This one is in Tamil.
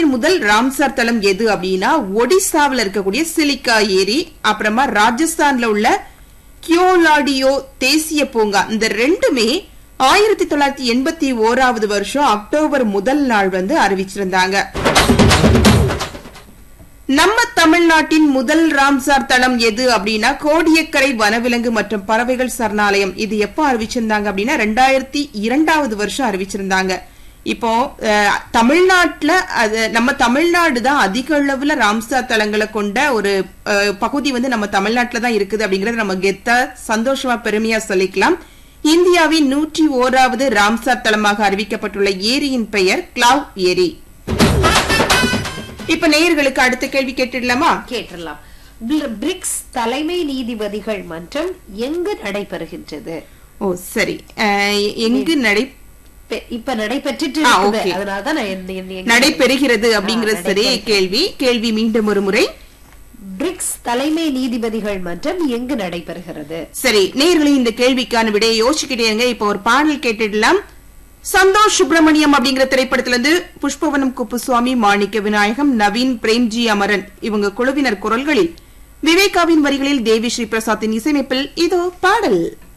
இந்தியாவின் முதல் ராம்சார் தளம் எது அப்படின்னா ஒடிசாவில் இருக்கக்கூடிய சிலிக்கா ஏரி அப்புறமா ராஜஸ்தான்ல உள்ள கியோலாடியோ தேசிய பூங்கா இந்த ரெண்டுமே ஆயிரத்தி தொள்ளாயிரத்தி எண்பத்தி ஓராவது வருஷம் அக்டோபர் முதல் நாள் வந்து அறிவிச்சிருந்தாங்க நம்ம தமிழ்நாட்டின் முதல் ராம்சார் தளம் எது அப்படின்னா கோடியக்கரை வனவிலங்கு மற்றும் பறவைகள் சரணாலயம் இது எப்போ அறிவிச்சிருந்தாங்க அப்படின்னா ரெண்டாயிரத்தி இரண்டாவது வருஷம் அறிவிச்சிருந்தாங்க இப்போ அஹ், தமிழ்நாட்டுல அது நம்ம தமிழ்நாடு தான் அதிக அளவுல ராம்சார் தலங்களை கொண்ட ஒரு அஹ், பகுதி வந்து நம்ம தமிழ்நாட்டுல தான் இருக்குது அப்படிங்கறத நம்ம கெத்தா சந்தோஷமா பெருமையா சொல்லிக்கலாம் இந்தியாவின் நூற்றி ஓராவது ராம்சார் தலமாக அறிவிக்கப்பட்டுள்ள ஏரியின் பெயர் கிளாவ் ஏரி இப்ப நேயர்களுக்கு அடுத்த கேள்வி கேட்டுடலாமா கேட்டுடலாம் பில்- பிரிக்ஸ் தலைமை நீதிபதிகள் மன்றம் எங்கு நடைபெறுகின்றது ஓ சரி அஹ், எங்கு நடை பெ- இப்ப நடைபெற்றுட்டு ஆ, இருக்குது okay. அதனாலதான் நான் எந்த- எந்த- எங்க- நடைபெறுகிறது அப்படிங்கிறது ஆ, சரி கேள்வி கேள்வி மீண்டும் ஒரு முறை பிரிக்ஸ் தலைமை நீதிபதிகள் மன்றம் எங்கு நடைபெறுகிறது சரி நேயர்களே இந்த கேள்விக்கான விடையை யோசிச்சுக்கிட்டே இருங்க இப்ப ஒரு பாடல் கேட்டுடலாம் சந்தோஷ் சுப்பிரமணியம் அப்படிங்கிற திரைப்படத்துல இருந்து புஷ்பவனம் குப்புசுவாமி மாணிக்க விநாயகம் நவீன் பிரேம்ஜி அமரன் இவங்க குழுவினர் குரல்களில் விவேகாவின் வரிகளில் தேவி ஸ்ரீ பிரசாத்தின் இசையமைப்பில் இதோ பாடல்